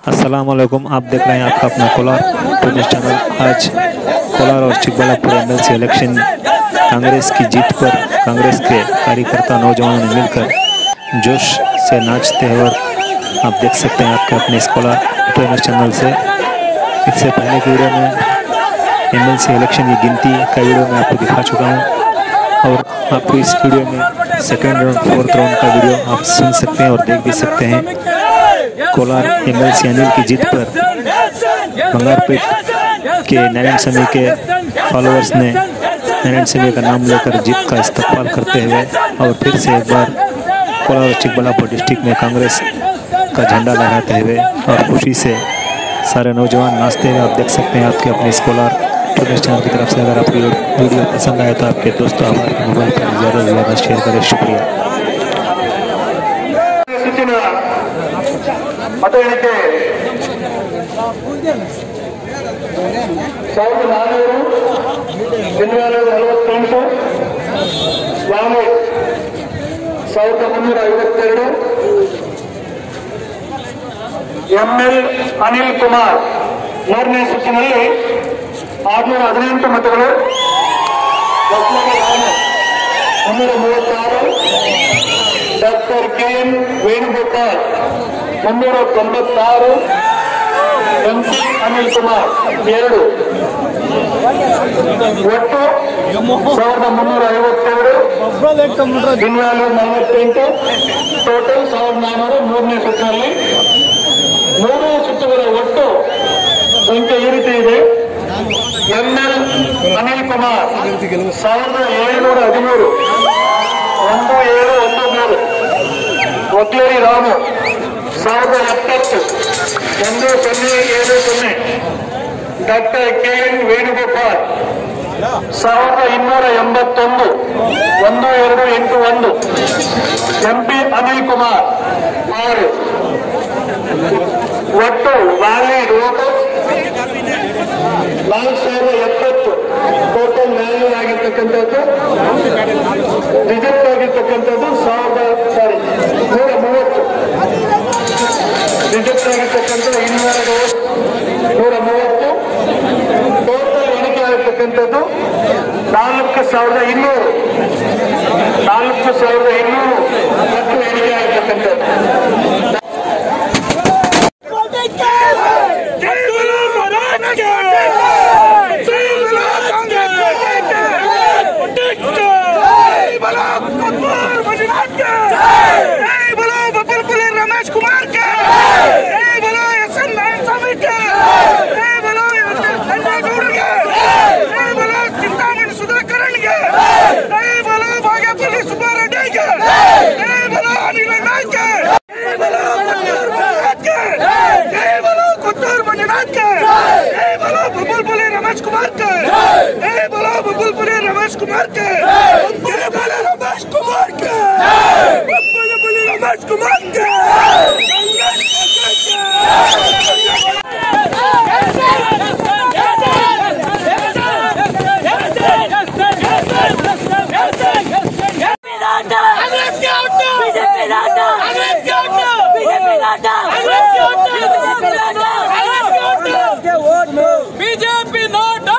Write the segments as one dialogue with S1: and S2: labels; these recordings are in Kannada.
S1: अस्सलाम वालेकुम आप देख रहे हैं आपका अपना कोलार न्यूज चैनल आज कोलार और चिकबल्लापुर एमएलसी इलेक्शन कांग्रेस की जीत पर कांग्रेस के कार्यकर्ता नौजवानों ने मिलकर जोश से नाचते हैं और आप देख सकते हैं आपके अपने इस कोलार न्यूज चैनल से इससे पहले की वीडियो में एमएलसी इलेक्शन की गिनती का वीडियो मैं आपको दिखा चुका हूँ और आपको इस वीडियो में सेकेंड राउंड फोर्थ राउंड का वीडियो आप सुन सकते हैं और देख भी सकते हैं कोलार एमएलसी अनिल की जीत पर बंगारपेट के नारायण समी के फॉलोअर्स ने नारायण समी का नाम लेकर जीत का इस्तेमाल करते हुए और फिर से एक बार कोलार और चिकबल्लापुर डिस्ट्रिक्ट में कांग्रेस का झंडा लहराते हुए और खुशी से सारे नौजवान नाचते हुए आप देख सकते हैं आपके अपने इस कोलार न्यूज़ चैनल की तरफ से अगर आपको ये वीडियो पसंद आए तो आपके दोस्तों हमारे मोबाइल पर ज़्यादा से ज़्यादा शेयर करें शुक्रिया
S2: ಸುತ್ತಿನ ಮತ ಎಣಿಕೆ ಸಾವಿರದ ನಾನ್ನೂರು ಇನ್ನೂರ ನಲವತ್ತೆಂಟು ವಾಮು ಸಾವಿರದ ಮುನ್ನೂರ ಐವತ್ತೆರಡು ಎಂಎಲ್ ಅನಿಲ್ ಕುಮಾರ್ ಮೂರನೇ ಸುತ್ತಿನಲ್ಲಿ ಆರ್ನೂರ ಹದಿನೆಂಟು ಮತಗಳು ಲಕ್ಷ್ಮಣ ರಾಮ ಮುನ್ನೂರ ಮೂವತ್ತಾರು ಡಾಕ್ಟರ್ ಕೆ ಎಂ ವೇಣುಗೋಪಾಲ್ ಮುನ್ನೂರ ತೊಂಬತ್ತಾರು ಎಂ ಸಿ ಅನಿಲ್ ಕುಮಾರ್ ಎರಡು ಒಟ್ಟು ಸಾವಿರದ ಮುನ್ನೂರ ಐವತ್ತೆರಡು ದಿನವಾಲು ನಲವತ್ತೆಂಟು ಟೋಟಲ್ ಸಾವಿರದ ನಾನ್ನೂರು ಮೂರನೇ ಸುತ್ತಿನಲ್ಲಿ ಮೂರು ಸುತ್ತುಗಳ ಒಟ್ಟು ಸಂಖ್ಯೆ ಈ ರೀತಿ ಇದೆ ಎಂಎಲ್ ಅನಿಲ್ ಕುಮಾರ್ ಸಾವಿರದ ಏಳುನೂರ ಹದಿಮೂರು ಒಂದು ಏಳು ಒಂದು ಮೂರು ಒಗ್ಲೇರಿ ರಾಮು ಸಾವಿರದ ಎಪ್ಪತ್ತು ಒಂದು ಸೊನ್ನೆ ಏಳು ಸೊನ್ನೆ ಡಾಕ್ಟರ್ ಕೆ ಎನ್ ವೇಣುಗೋಪಾಲ್ ಸಾವಿರದ ಇನ್ನೂರ ಎಂಬತ್ತೊಂದು ಒಂದು ಎರಡು ಎಂಟು ಒಂದು ಎಂಪಿ ಅನಿಲ್ ಕುಮಾರ್ ಆರು ಒಟ್ಟು ವ್ಯಾಲಿಡ್ ಓಟು ನಾಲ್ಕು ಸಾವಿರದ ಎಪ್ಪತ್ತು ಟೋಟಲ್ ವ್ಯಾಲ್ಯೂ ಆಗಿರ್ತಕ್ಕಂಥದ್ದು ರಿಜೆಕ್ಟ್ ಆಗಿರ್ತಕ್ಕಂಥದ್ದು ಸಾವಿರದ ಸಾರಿ ನೂರ ಮೂವತ್ತು ರಿಜೆಕ್ಟ್ ಆಗಿರ್ತಕ್ಕಂಥ ಇನ್ನೂರ ನೂರ ಮೂವತ್ತು ಟೋಟಲ್ ಎಣಿಕೆ ಆಗಿರ್ತಕ್ಕಂಥದ್ದು ನಾಲ್ಕು ಸಾವಿರದ ಇನ್ನೂರು ನಾಲ್ಕು ಸಾವಿರದ ಇನ್ನೂರು ಮತ್ತು ಎಣಿಕೆ ಆಗಿರ್ತಕ್ಕಂಥದ್ದು
S3: रमेश कुमार के जय बोलो एस एन नारायण स्वामी के जय बोलो संजय गौड़ के जय बोलो चिंतामणि सुधाकरण के जय बोलो भाग्यपल्ली सुब्बारेड्डी के जय बोलो अनिल नायक के जय बोलो कुत्तूर मंजुनाथ के जय बोलो कुत्तूर मंजुनाथ के जय बोलो बबुलपुली रमेश कुमार के जय बोलो बबुलपुली रमेश कुमार के जय बोलो रमेश कुमार के बबुलपुली रमेश कुमार के
S4: BJP note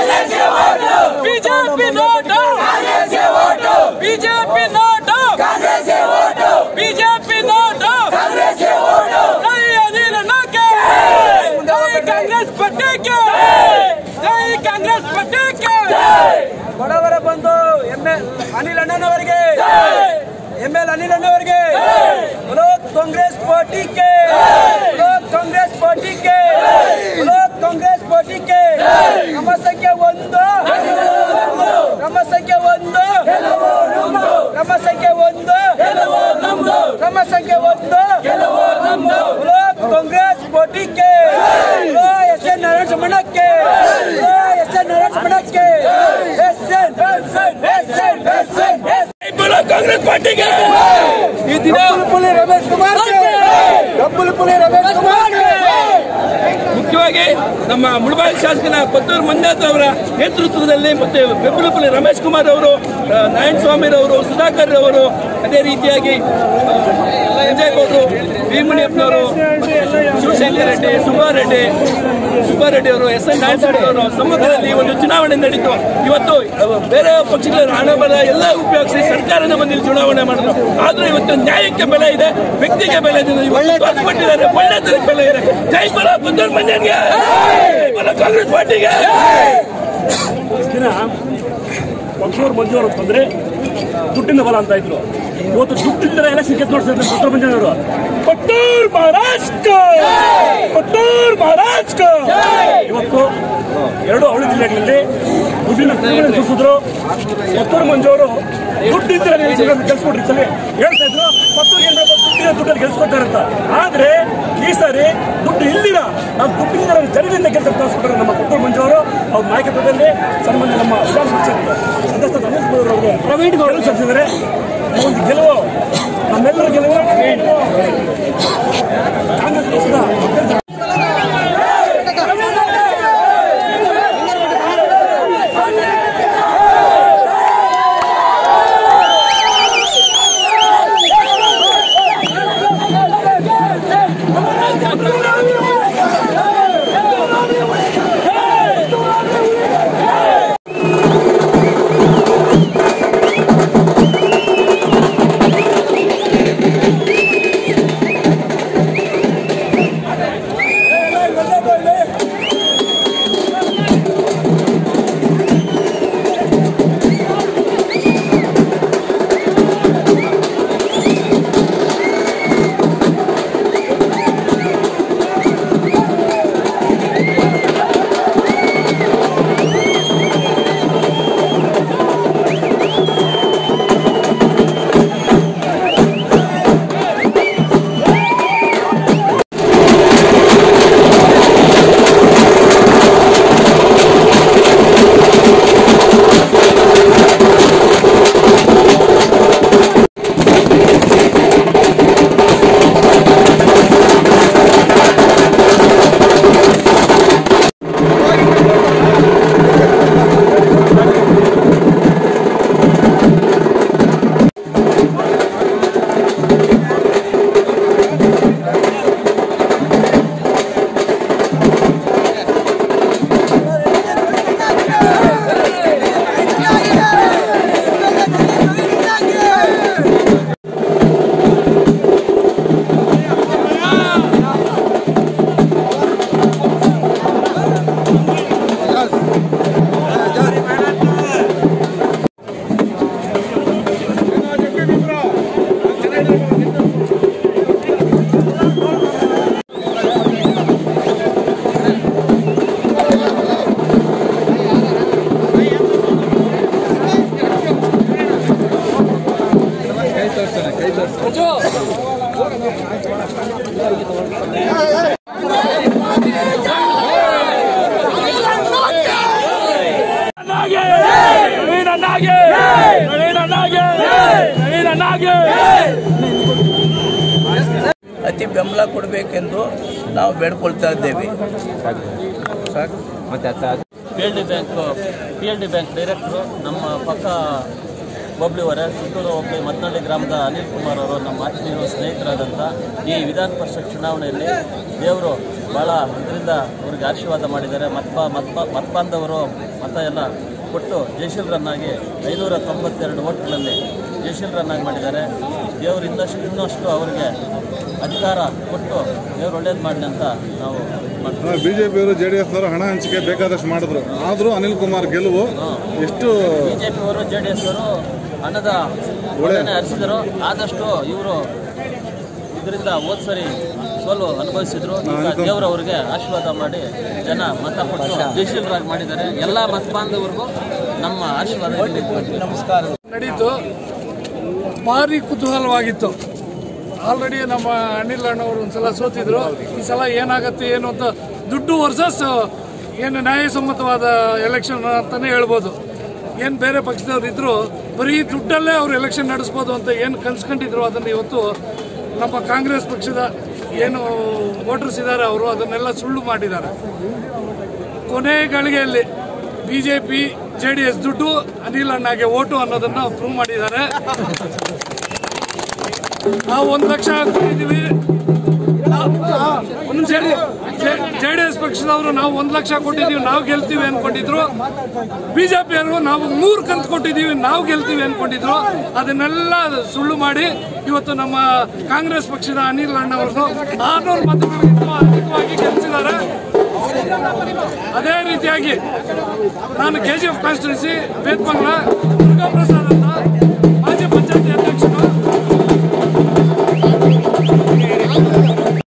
S4: BJP note BJP note BJP note ಜೈ ಅನಿಲ್ ನಾಕೆ ಜೈ ಕಾಂಗ್ರೆಸ್ ಪಟ್ಟಕ್ಕೆ ಜೈ ಕಾಂಗ್ರೆಸ್ ಪಟ್ಟಕ್ಕೆ
S5: ಬಡವರ ಬಂಧು ಎಂ ಎಲ್ ಅನಿಲ್ ಅಣ್ಣನವರಿಗೆ ಎಂ ಎಲ್ ಅನಿಲ್ ಅಣ್ಣವರಿಗೆ ಬಲೋ ಕಾಂಗ್ರೆಸ್ ಪಾರ್ಟಿಗೆ ಬಲೋ ಕಾಂಗ್ರೆಸ್ ಪಾರ್ಟಿಗೆ ಬಲೋ ಕಾಂಗ್ರೆಸ್ ಪಾರ್ಟಿಗೆ ನಮ್ಮ ಸಂಖ್ಯೆ ಒಂದು ನಮ್ಮ ಸಂಖ್ಯೆ ಒಂದು ನಮ್ಮ ಸಂಖ್ಯೆ ಒಂದು ನಮ್ಮ ಸಂಖ್ಯೆ ಒಂದು ಬಲೋ ಕಾಂಗ್ರೆಸ್ ಪಾರ್ಟಿಗೆ ಬಲೋ ಎಸ್ ಎನ್ ನಾರಾಯಣ ಸಮಣಕ್ಕೆ ಬಲೋ ಎಸ್ ಎನ್ ನಾರಾಯಣ ಸಮಣಕ್ಕೆ S N S N S N S N S
S4: बोलो कांग्रेस पार्टी के
S5: ಈ ದಿನ ಪುಲಿ ರಮೇಶ್ ಕುಮಾರ್ ಡಬ್ಬುಲ್ ಪುಲಿ ರಮೇಶ್ ಕುಮಾರ್
S4: ಮುಖ್ಯವಾಗಿ ನಮ್ಮ ಮುಳಬಾಗಿ ಶಾಸಕನ ಪತ್ತೂರು ಮಂಜುನಾಥ್ ಅವರ ನೇತೃತ್ವದಲ್ಲಿ ಮತ್ತೆ ಬೆಂಬಲಪಲ್ಲಿ ರಮೇಶ್ ಕುಮಾರ್ ಅವರು ಆ, ನಾರಾಯಣ ಸ್ವಾಮಿ ಅವರು ಸುಧಾಕರ್ ಅವರು ಅದೇ ರೀತಿಯಾಗಿ ಆ, ಸಂಜಯ್ ಗೌಡರು ಭೀಮಣಿಯಪ್ಪನವರು ಶಿವಶಂಕರ್ ರೆಡ್ಡಿ ಸುಬ್ಬಾರೆಡ್ಡಿ ಸುಬ್ಬಾರೆಡ್ಡಿ ಅವರು ಎಸ್ ಎನ್ ನಾರಾಯಣ ಅವರು ಸಮ್ಮುಖದಲ್ಲಿ ಒಂದು ಚುನಾವಣೆ ನಡೀತು ಇವತ್ತು ಅಹ್, ಬೇರೆ ಪಕ್ಷಗಳ ಹಣಬಲ ಎಲ್ಲ ಉಪಯೋಗಿಸಿ ಸರ್ಕಾರನ ಬಂದು ಇಲ್ಲಿ ಚುನಾವಣೆ ಮಾಡಿದ್ರು ಆದ್ರೂ ಇವತ್ತು ನ್ಯಾಯಕ್ಕೆ ಬೆಲೆ ಇದೆ ವ್ಯಕ್ತಿಗೆ ಬೆಲೆ ಇದೆ ಇವತ್ತು ತೋರಿಸ್ಬಿಟ್ಟಿದ್ದಾರೆ ಒಳ್ಳೆತನಕ್ಕೆ ಬೆಲೆ ಇದೆ ಜೈ ಬಲ ಪುತ್ತೂರು ಮಂಜನ್ಗೆ ಜೈ ಬಲ ಕಾಂಗ್ರೆಸ್ ಪಾರ್ಟಿಗೆ
S6: ದಿನ ಪಕ್ಷವರು ಮಂಜೂರು ಅಂತಂದ್ರೆ ದುಡ್ಡಿನ ಬಲ ಅಂತ ಇದ್ರು ಇವತ್ತು ದುಡ್ಡಿಲ್ಲದೆ ಎಲೆಕ್ಷನ್ ಗೆದ್ದು ನೋಡ್ತಾರೆ ಪುತ್ರ ಮಂಜನವರು ಪಟ್ಟೂರ್ ಮಹಾರಾಷ್ಟ್ರ ಪಟ್ಟೂರ್ ಮಹಾರಾಷ್ಟ್ರ ಇವತ್ತು ಎರಡು ಅವಳಿ ಜಿಲ್ಲೆಗಳಲ್ಲಿ ದುಡ್ಡಿನ ತಿರುಮಲ ಸೂಚಿಸಿದ್ರು ಪತ್ತೂರು ಮಂಜು ಅವರು ದುಡ್ಡಿದ್ರೆ ಗೆಲ್ಸ್ಕೊಟ್ರಿ ಸಲ ಹೇಳ್ತಾ ಇದ್ರು ಪತ್ತೂರಿಗೆ ಏನ್ ಬೇಕು ದುಡ್ಡಿನ ದುಡ್ಡಲ್ಲಿ ಗೆಲ್ಸ್ಕೊಟ್ಟಾರಂತ ಆದ್ರೆ ಈ ಸಾರಿ ದುಡ್ಡು ಇಲ್ದಿರ ನಾವು ದುಡ್ಡಿಂದ ಜನರಿಂದ ಗೆಲ್ಸ ತೋರಿಸ್ಕೊಟ್ರೆ ನಮ್ಮ ಪುತ್ತೂರು ಮಂಜು ಅವರು ಅವ್ರ ನಾಯಕತ್ವದಲ್ಲಿ ಸನ್ಮಾನ್ಯ ನಮ್ಮ ವಿಧಾನ ಪರಿಷತ್ ಸದಸ್ಯ ರಮೇಶ್ ಗೌಡ ಅವರಿಗೆ ಪ್ರವೀಣ್ ಗೌಡ ಸಲ್ಲಿಸಿದರೆ ಈ ಒಂದು ಗೆಲುವು ನಮ್ಮೆಲ್ಲರ ಗೆಲುವು ಕಾಂಗ್ರೆಸ್ ಪಕ್ಷದ ಅಭ್ಯರ್ಥಿ
S4: ನವೀನ್ ಅಣ್ಣಾಗೆ ನವೀನ್ ಅಣ್ಣಾಗೆ ನವೀನ್ ಅಣ್ಣಾಗೆ
S7: ಅತಿ ಬೆಂಬಲ ಕೊಡಬೇಕೆಂದು ನಾವು ಬೇಡ್ಕೊಳ್ತಾ ಇದ್ದೇವೆ
S8: P L D bank P L D bank directors ನಮ್ಮ ಪಕ್ಕ ಬೊಬ್ಳಿ ಹೊರೆ ಸುತ್ತೂರು ಹೋಬಳಿ ಮತ್ನಳ್ಳಿ ಗ್ರಾಮದ ಅನಿಲ್ ಕುಮಾರ್ ಅವರು ನಮ್ಮ ಆತ್ಮೀಯರು ಸ್ನೇಹಿತರಾದಂಥ ಈ ವಿಧಾನ ಪರಿಷತ್ ಚುನಾವಣೆಯಲ್ಲಿ ದೇವರು ಭಾಳ ಇದರಿಂದ ಅವ್ರಿಗೆ ಆಶೀರ್ವಾದ ಮಾಡಿದ್ದಾರೆ ಮತ ಮತ ಮತಬಾಂಧವರು ಮತ ಎಲ್ಲ ಕೊಟ್ಟು ಜಯಶೀಲರನ್ನಾಗಿ ಐನೂರ ತೊಂಬತ್ತೆರಡು ಓಟ್ಗಳಲ್ಲಿ ಜಯಶೀಲರನ್ನಾಗಿ ಮಾಡಿದ್ದಾರೆ ದೇವರು ಇನ್ನಷ್ಟು ಇನ್ನಷ್ಟು ಅವರಿಗೆ ಅಧಿಕಾರ ಕೊಟ್ಟು ದೇವರು ಒಳ್ಳೇದು ಮಾಡಲಿ ಅಂತ ನಾವು ಮಾಡ್ತೀವಿ
S9: ಬಿಜೆಪಿಯವರು ಜೆ ಡಿ ಎಸ್ ಅವರು ಹಣ ಹಂಚಿಕೆ ಬೇಕಾದಷ್ಟು ಮಾಡಿದ್ರು ಆದರೂ ಅನಿಲ್ ಕುಮಾರ್ ಗೆಲುವು ಎಷ್ಟು
S8: ಬಿಜೆಪಿ ಅವರು ಜೆ ಡಿ ಎಸ್ ಅವರು ಹಣದ ಒಳ್ಳೆನೆ ಹರಿಸಿದರು ಆದಷ್ಟು ಇವರು ಇದರಿಂದ ಹೋದ್ ಸರಿ ಸೋಲು ಅನುಭವಿಸಿದ್ರು ಈಗ ದೇವರವರಿಗೆ ಆಶೀರ್ವಾದ ಮಾಡಿ ಜನ ಮತ ಕೊಟ್ಟು ಜಯಶೀಲರಾಗಿ ಮಾಡಿದ್ದಾರೆ ಎಲ್ಲ ಮತ ಬಾಂಧವರಿಗೂ ನಮ್ಮ ಆಶೀರ್ವಾದ ಇರ್ಲಿ.
S7: ನಮಸ್ಕಾರ
S3: ನಡೀತು ಭಾರಿ ಕುತೂಹಲವಾಗಿತ್ತು ಆಲ್ರೆಡಿ ನಮ್ಮ ಅನಿಲ್ ಅಣ್ಣವರು ಒಂದ್ಸಲ ಸೋತಿದ್ರು ಈ ಸಲ ಏನಾಗತ್ತೆ ಏನು ಅಂತ ದುಡ್ಡು ವರ್ಸಸ್ ಏನು ನ್ಯಾಯಸಮ್ಮತವಾದ ಎಲೆಕ್ಷನ್ ಅಂತಾನೆ ಹೇಳ್ಬೋದು ಏನು ಬೇರೆ ಪಕ್ಷದವ್ರು ಇದ್ರು ಬರೀ ದುಡ್ಡಲ್ಲೇ ಅವ್ರು ಎಲೆಕ್ಷನ್ ನಡೆಸ್ಬೋದು ಅಂತ ಏನು ಕನ್ಸ್ಕೊಂಡಿದ್ರು ಅದನ್ನು ಇವತ್ತು ನಮ್ಮ ಕಾಂಗ್ರೆಸ್ ಪಕ್ಷದ ಏನು ವೋಟರ್ಸ್ ಇದ್ದಾರೆ ಅವರು ಅದನ್ನೆಲ್ಲ ಸುಳ್ಳು ಮಾಡಿದ್ದಾರೆ ಕೊನೆ ಗಳಿಗೆಯಲ್ಲಿ ಬಿಜೆಪಿ ಜೆ ಡಿ ಎಸ್ ದುಡ್ಡು ಅನಿಲ್ ಅಣ್ಣಗೆ ಓಟು ಅನ್ನೋದನ್ನ ಪ್ರೂವ್ ಮಾಡಿದ್ದಾರೆ ನಾವು ಒಂದು ಲಕ್ಷ ಹಾಕೊಂಡಿದ್ದೀವಿ ಒಂದೊಂದು ಸೇರಿ ಜೆ ಡಿ ಎಸ್ ಪಕ್ಷದವರು ನಾವು ಒಂದು ಲಕ್ಷ ಕೊಟ್ಟಿದ್ದೀವಿ ನಾವು ಗೆಲ್ತೀವಿ ಅನ್ಕೊಂಡಿದ್ರು ಬಿಜೆಪಿಯವರು ನಾವು ಮೂರು ಕಂತು ಕೊಟ್ಟಿದ್ದೀವಿ ನಾವು ಗೆಲ್ತೀವಿ ಅನ್ಕೊಂಡಿದ್ರು ಅದನ್ನೆಲ್ಲ ಸುಳ್ಳು ಮಾಡಿ ಇವತ್ತು ನಮ್ಮ ಕಾಂಗ್ರೆಸ್ ಪಕ್ಷದ ಅನಿಲ್ ಅಣ್ಣವ್ರನ್ನು ಆರ್ನೂರು ಮತಗಳಿಗಿಂತ ಅಧಿಕವಾಗಿ ಗೆಲ್ಲಿಸಿದ್ದಾರೆ ಅದೇ ರೀತಿಯಾಗಿ ನಾನು K G F constituency Bethamangala Durga Prasad ಅಂತ ಮಾಜಿ ಪಂಚಾಯತಿ